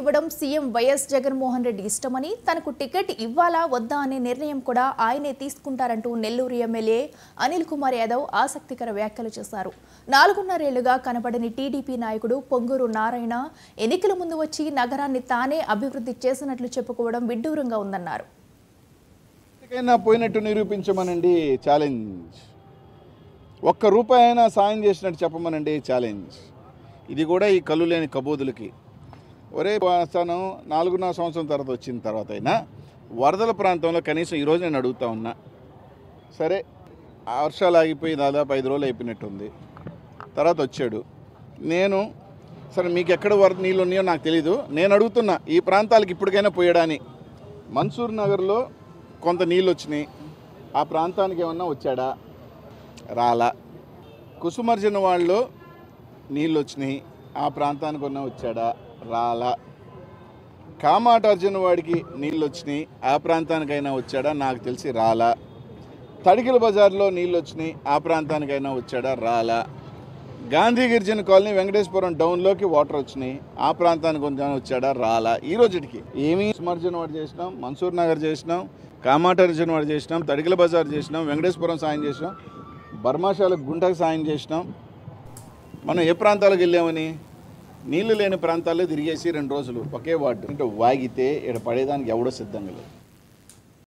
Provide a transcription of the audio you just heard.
ఇవ్వడం CM YS Jaganmohan Reddy ఇష్టమని తనకు టికెట్ ఇవ్వాలా వద్దా అనే నిర్ణయం కూడా ఆయనే తీసుకుంటారంటూ నెల్లూరు ఎమ్మెల్యే అనిల్ కుమార్ యాదవ్ ఆసక్తికర వ్యాఖ్యలు చేశారు నాలుగున్నరేళ్లుగా కనబడని టీడీపీ నాయకుడు పొంగూరు నారాయణ ఎన్నికల ముందు వచ్చి నగరాన్ని తానే అభివృద్ధి చేసినట్లు చెప్పుకోవడం విడ్డూరంగా ఉందన్నారు ఎక్కడికైనా పోయినట్టు నిరూపించమనండి ఛాలెంజ్ ఒక్క రూపాయి అయినా సాయం చేసినట్టు చెప్పమనండి ఛాలెంజ్ ఇది కూడా ఈ కళ్ళు లేని కబోదులకి ఒరే వస్తాను నాలుగున్నర సంవత్సరం తర్వాత వచ్చిన తర్వాత అయినా వరదల ప్రాంతంలో కనీసం ఈరోజు నేను అడుగుతా ఉన్నా సరే ఆ వర్షాలు ఆగిపోయి దాదాపు ఐదు రోజులు అయిపోయినట్టుంది తర్వాత వచ్చాడు నేను సరే మీకు ఎక్కడ వరద నీళ్ళు ఉన్నాయో నాకు తెలీదు నేను అడుగుతున్నా ఈ ప్రాంతాలకు ఇప్పటికైనా పోయడాని మన్సూర్ నగర్లో కొంత నీళ్ళు వచ్చినాయి ఆ ప్రాంతానికి ఏమన్నా వచ్చాడా రాలా కుసుమర్జన వాళ్ళు నీళ్ళు వచ్చినాయి ఆ ప్రాంతానికి ఉన్న వచ్చాడా రాలా కామాట అర్జున వాడికి నీళ్ళు వచ్చినాయి ఆ ప్రాంతానికైనా వచ్చాడా నాకు తెలిసి రాలా తడికిల బజార్లో నీళ్ళు వచ్చినాయి ఆ ప్రాంతానికైనా వచ్చాడా రాలా గాంధీ గిరిజన కాలనీ వెంకటేశ్వరం డౌన్లోకి వాటర్ వచ్చినాయి ఆ ప్రాంతానికి కొంచెం వచ్చాడా రాలా ఈ రోజుకి ఏమీ సుమర్జన్ వాడు చేసినాం మన్సూర్ నగర్ చేసినాం కామాటర్జన్ వాడు చేసినాం తడికిల బజార్ చేసినాం వెంకటేశ్వరం సాయం చేసినాం బర్మాశాల గుంటకు సాయం చేసినాం మనం ఏ ప్రాంతాలకు వెళ్ళామని నీళ్లు లేని ప్రాంతాల్లో తిరిగేసి రెండు రోజులు ఒకే వార్డు అంటే వాగితే ఇక్కడ పడేదానికి ఎవడో సిద్ధంగా లేదు